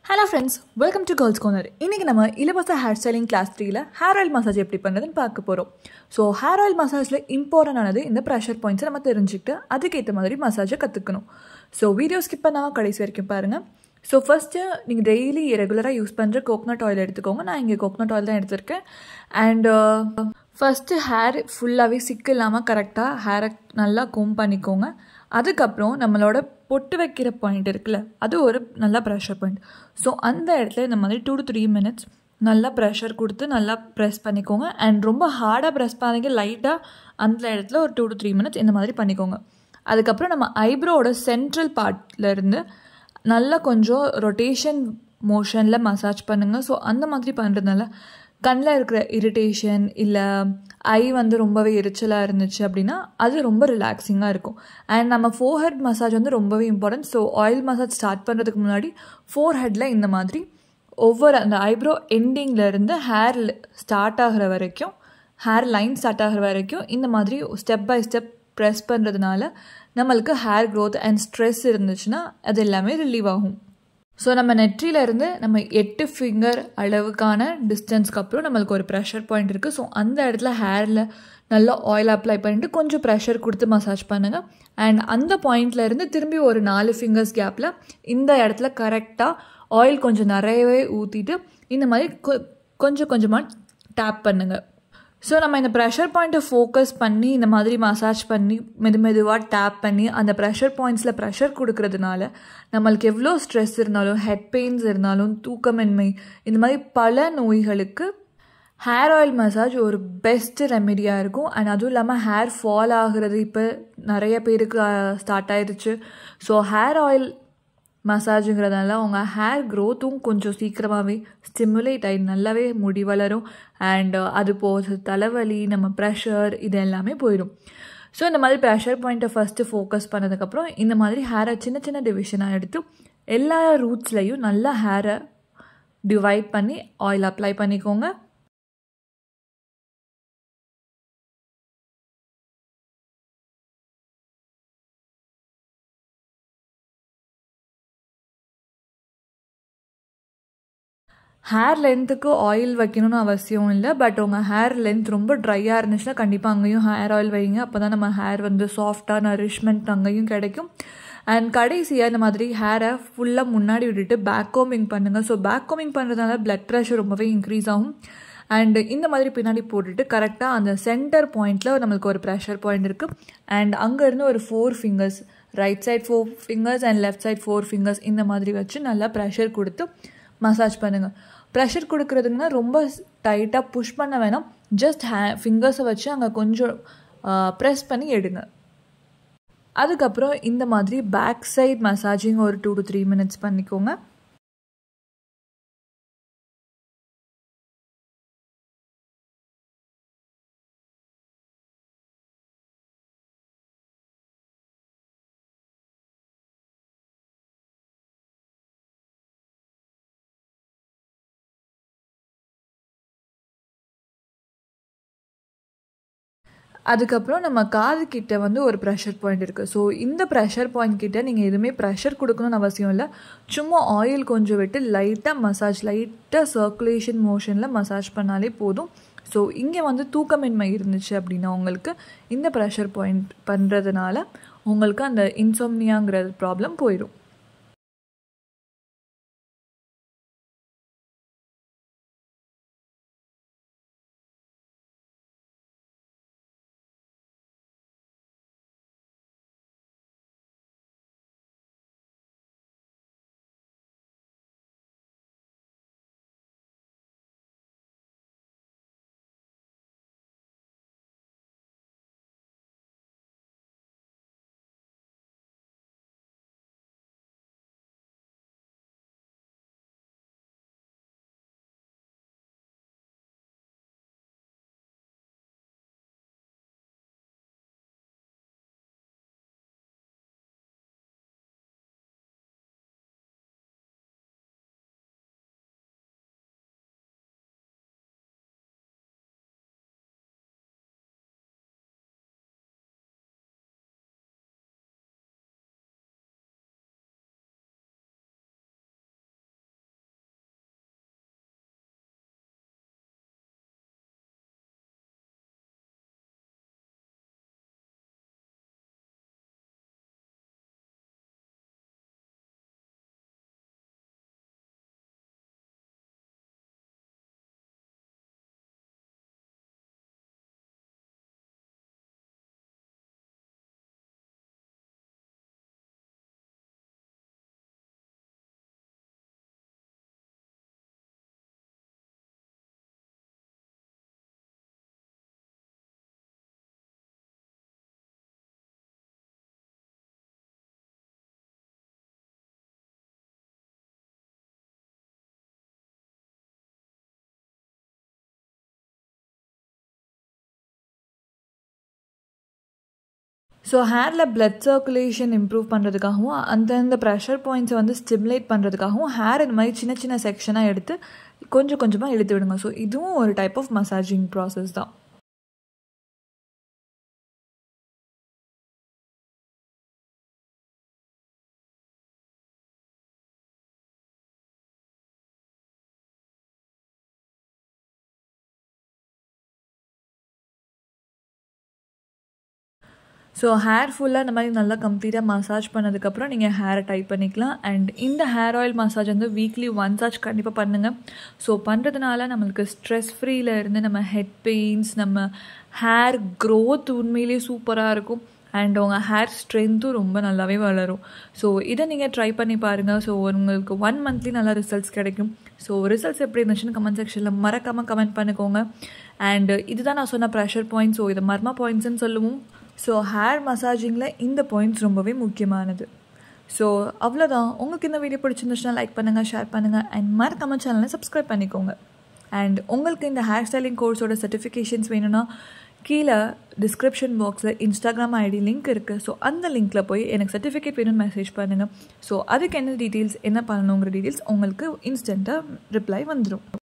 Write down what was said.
hello friends welcome to girls corner இன்றைக்கி நம்ம இலவச ஹேர் ஸ்டைலிங் கிளாஸ் த்ரீல ஹேர் ஆயில் மசாஜ் எப்படி பண்ணுறதுன்னு பார்க்க போகிறோம் ஸோ ஹேர் ஆயில் மசாஜில் இம்பார்ட்டண்டானது இந்த ப்ரெஷர் பாயிண்ட்ஸை நம்ம தெரிஞ்சுக்கிட்டு அதுக்கேற்ற மாதிரி மசாஜை கற்றுக்கணும் ஸோ வீடியோ ஸ்கிப் பண்ணாமல் கடைசி வரைக்கும் பாருங்கள் ஸோ ஃபஸ்ட்டு நீங்கள் டெய்லி ரெகுலராக யூஸ் பண்ணுற கோகனட் ஆயில் எடுத்துக்கோங்க நான் இங்கே கோகனட் ஆயில் தான் எடுத்திருக்கேன் அண்டு ஃபஸ்ட்டு ஹேர் ஃபுல்லாகவே சிக்கு இல்லாமல் கரெக்டாக ஹேரை நல்லா கோம் பண்ணிக்கோங்க அதுக்கப்புறம் நம்மளோட பொட்டு வைக்கிற பாயிண்ட் இருக்குல்ல அது ஒரு நல்ல ப்ரெஷர் பாயிண்ட் ஸோ அந்த இடத்துல இந்த மாதிரி டூ டு த்ரீ மினிட்ஸ் நல்லா ப்ரெஷர் கொடுத்து நல்லா ப்ரெஸ் பண்ணிக்கோங்க அண்ட் ரொம்ப ஹார்டாக ப்ரெஸ் பண்ணாதீங்க லைட்டாக அந்த இடத்துல ஒரு டூ டு த்ரீ மினிட்ஸ் இந்த மாதிரி பண்ணிக்கோங்க அதுக்கப்புறம் நம்ம ஐப்ரோவோட சென்ட்ரல் பார்ட்லேருந்து நல்லா கொஞ்சம் ரொட்டேஷன் மோஷனில் மசாஜ் பண்ணுங்கள் ஸோ அந்த மாதிரி பண்ணுறதுனால கண்ணில் இருக்கிற இரிட்டேஷன் இல்லை ஐ வந்து ரொம்பவே எரிச்சலாக இருந்துச்சு அப்படின்னா அது ரொம்ப ரிலாக்ஸிங்காக இருக்கும் அண்ட் நம்ம ஃபோர் ஹெட் மசாஜ் வந்து ரொம்பவே important so oil massage start பண்ணுறதுக்கு முன்னாடி ஃபோர் ஹெட்டில் இந்த மாதிரி ஒவ்வொரு அந்த ஐப்ரோ எண்டிங்லேருந்து ஹேர் ஸ்டார்ட் ஆகிற வரைக்கும் ஹேர் லைன் ஸ்டார்ட் ஆகிற வரைக்கும் இந்த மாதிரி ஸ்டெப் பை ஸ்டெப் ப்ரெஸ் பண்ணுறதுனால நம்மளுக்கு ஹேர் க்ரோத் அண்ட் ஸ்ட்ரெஸ் இருந்துச்சுன்னா அது எல்லாமே ரிலீவ் ஆகும் ஸோ நம்ம நெற்றியிலேருந்து நம்ம எட்டு ஃபிங்கர் அளவுக்கான டிஸ்டன்ஸ்க்கு அப்புறம் நம்மளுக்கு ஒரு ப்ரெஷர் பாயிண்ட் இருக்குது ஸோ அந்த இடத்துல ஹேரில் நல்லா ஆயில் அப்ளை பண்ணிட்டு கொஞ்சம் ப்ரெஷர் கொடுத்து மசாஜ் பண்ணுங்கள் அண்ட் அந்த பாயிண்ட்லேருந்து திரும்பி ஒரு நாலு ஃபிங்கர்ஸ் கேப்பில் இந்த இடத்துல கரெக்டாக ஆயில் கொஞ்சம் நிறையவே ஊற்றிட்டு இந்த மாதிரி கொஞ்சம் கொஞ்சமாக டேப் பண்ணுங்கள் ஸோ நம்ம இந்த ப்ரெஷர் பாயிண்ட்டை ஃபோக்கஸ் பண்ணி இந்த மாதிரி மசாஜ் பண்ணி மெது மெதுவாக டேப் பண்ணி அந்த ப்ரெஷர் பாயிண்ட்ஸில் ப்ரெஷர் கொடுக்கறதுனால நம்மளுக்கு எவ்வளோ ஸ்ட்ரெஸ் இருந்தாலும் ஹெட் பெயின்ஸ் இருந்தாலும் தூக்கமின்மை இந்த மாதிரி பல நோய்களுக்கு ஹேர் ஆயில் மசாஜ் ஒரு பெஸ்ட் ரெமெடியாக இருக்கும் அண்ட் அதுவும் இல்லாமல் ஹேர் ஃபால் ஆகுறது இப்போ நிறைய பேருக்கு ஸ்டார்ட் ஆயிடுச்சு ஸோ ஹேர் ஆயில் மசாஜுங்கிறதுனால உங்கள் ஹேர் க்ரோத்தும் கொஞ்சம் சீக்கிரமாகவே ஸ்டிமுலேட் ஆகி நல்லாவே முடி வளரும் அண்ட் அது போக தலைவலி நம்ம ப்ரெஷர் இது எல்லாமே போயிடும் ஸோ இந்த மாதிரி ப்ரெஷர் பாயிண்ட்டை ஃபஸ்ட்டு ஃபோக்கஸ் பண்ணதுக்கப்புறம் இந்த மாதிரி ஹேரை சின்ன சின்ன டிவிஷனாக எடுத்து எல்லா ரூட்ஸ்லையும் நல்லா ஹேரை டிவைட் பண்ணி ஆயில் அப்ளை பண்ணிக்கோங்க ஹேர் லென்த்துக்கு ஆயில் வைக்கணும்னு அவசியம் இல்லை பட் உங்கள் ஹேர் லென்த் ரொம்ப ட்ரையாக இருந்துச்சுன்னா கண்டிப்பாக அங்கேயும் ஹேர் ஆயில் வைங்க அப்போ தான் நம்ம ஹேர் வந்து சாஃப்டாக நரிஷ்மெண்ட் அங்கேயும் கிடைக்கும் அண்ட் கடைசியாக இந்த மாதிரி ஹேரை ஃபுல்லாக முன்னாடி விட்டுட்டு பேக் கோமிங் பண்ணுங்கள் ஸோ பேக் கோமிங் பண்ணுறதுனால பிளட் ப்ரெஷர் ரொம்பவே இன்க்ரீஸ் ஆகும் அண்ட் இந்த மாதிரி பின்னாடி போட்டுட்டு கரெக்டாக அந்த சென்டர் பாயிண்டில் நம்மளுக்கு ஒரு ப்ரெஷர் பாயிண்ட் இருக்குது அண்ட் அங்கேருந்து ஒரு four fingers right side four fingers and left side four fingers இந்த மாதிரி வச்சு நல்லா ப்ரெஷர் கொடுத்து மசாஜ் பண்ணுங்கள் ப்ரெஷர் கொடுக்குறதுங்கன்னா ரொம்ப டைட்டாக புஷ் பண்ண வேணாம் ஜஸ்ட் ஹே ஃபிங்கர்ஸை வச்சு அங்கே கொஞ்சம் ப்ரெஸ் பண்ணி எடுங்க அதுக்கப்புறம் இந்த மாதிரி பேக் சைட் மசாஜிங் ஒரு டூ டு த்ரீ மினிட்ஸ் பண்ணிக்கோங்க அதுக்கப்புறம் நம்ம காது கிட்ட வந்து ஒரு ப்ரெஷர் பாயிண்ட் இருக்குது ஸோ இந்த ப்ரெஷர் பாயிண்ட் கிட்ட நீங்கள் எதுவுமே ப்ரெஷர் கொடுக்கணும்னு அவசியம் இல்லை சும்மா ஆயில் கொஞ்சம் விட்டு லைட்டாக மசாஜ் லைட்டாக சர்க்குலேஷன் மோஷனில் மசாஜ் பண்ணாலே போதும் ஸோ இங்கே வந்து தூக்கமின்மை இருந்துச்சு அப்படின்னா உங்களுக்கு இந்த ப்ரெஷர் பாயிண்ட் பண்ணுறதுனால உங்களுக்கு அந்த இன்சோம்னியாங்கிற ப்ராப்ளம் போயிடும் ஸோ ஹேரில் பிளட் சர்க்குலேஷன் இம்ப்ரூவ் பண்ணுறதுக்காகவும் அந்தந்த ப்ரெஷர் பாயிண்ட்ஸை வந்து ஸ்டிமுலேட் பண்ணுறதுக்காகவும் ஹேர் இந்த மாதிரி சின்ன சின்ன செக்ஷனாக எடுத்து கொஞ்சம் கொஞ்சமாக இழுத்து விடுங்க ஸோ இதுவும் ஒரு டைப் ஆஃப் மசாஜிங் ப்ராசஸ் தான் ஸோ ஹேர் ஃபுல்லாக இந்த மாதிரி நல்லா கம்ப்ளீட்டாக மசாஜ் பண்ணதுக்கப்புறம் நீங்கள் ஹேரை டைப் பண்ணிக்கலாம் அண்ட் இந்த ஹேர் ஆயில் மசாஜ் வந்து வீக்லி ஒன்ஸ் ஆச்சு கண்டிப்பாக பண்ணுங்கள் ஸோ பண்ணுறதுனால நம்மளுக்கு ஸ்ட்ரெஸ் ஃப்ரீயில் இருந்து நம்ம ஹெட் பெயின்ஸ் நம்ம ஹேர் க்ரோத் உண்மையிலேயே சூப்பராக இருக்கும் அண்ட் உங்கள் ஹேர் ஸ்ட்ரென்த்தும் ரொம்ப நல்லாவே வளரும் ஸோ இதை நீங்கள் ட்ரை பண்ணி பாருங்கள் ஸோ உங்களுக்கு ஒன் மந்த்லி நல்லா ரிசல்ட்ஸ் கிடைக்கும் ஸோ ரிசல்ட்ஸ் எப்படி இருந்துச்சுன்னு கமெண்ட் செக்ஷனில் மறக்காமல் கமெண்ட் பண்ணிக்கோங்க அண்ட் இதுதான் நான் சொன்ன ப்ரெஷர் பாயிண்ட்ஸ் ஸோ இது மர்மா பாயிண்ட்ஸ்னு சொல்லுவோம் ஸோ ஹேர் மசாஜிங்கில் இந்த பாயிண்ட்ஸ் ரொம்பவே முக்கியமானது ஸோ அவ்வளோதான் உங்களுக்கு இந்த வீடியோ பிடிச்சிருந்துச்சுன்னா லைக் பண்ணுங்கள் ஷேர் பண்ணுங்கள் அண்ட் மறக்காமல் சேனலை சப்ஸ்கிரைப் பண்ணிக்கோங்க அண்ட் உங்களுக்கு இந்த ஹேர் ஸ்டைலிங் கோர்ஸோட சர்டிஃபிகேஷன்ஸ் வேணும்னா கீழே டிஸ்கிரிப்ஷன் பாக்ஸில் இன்ஸ்டாகிராம் ஐடி லிங்க் இருக்குது ஸோ அந்த லிங்க்கில் போய் எனக்கு சர்டிஃபிகேட் வேணும்னு மெசேஜ் பண்ணுங்கள் ஸோ அதுக்கு என்ன டீட்டெயில்ஸ் என்ன பண்ணணுங்கிற டீட்டெயில்ஸ் உங்களுக்கு இன்ஸ்டண்ட்டாக ரிப்ளை வந்துடும்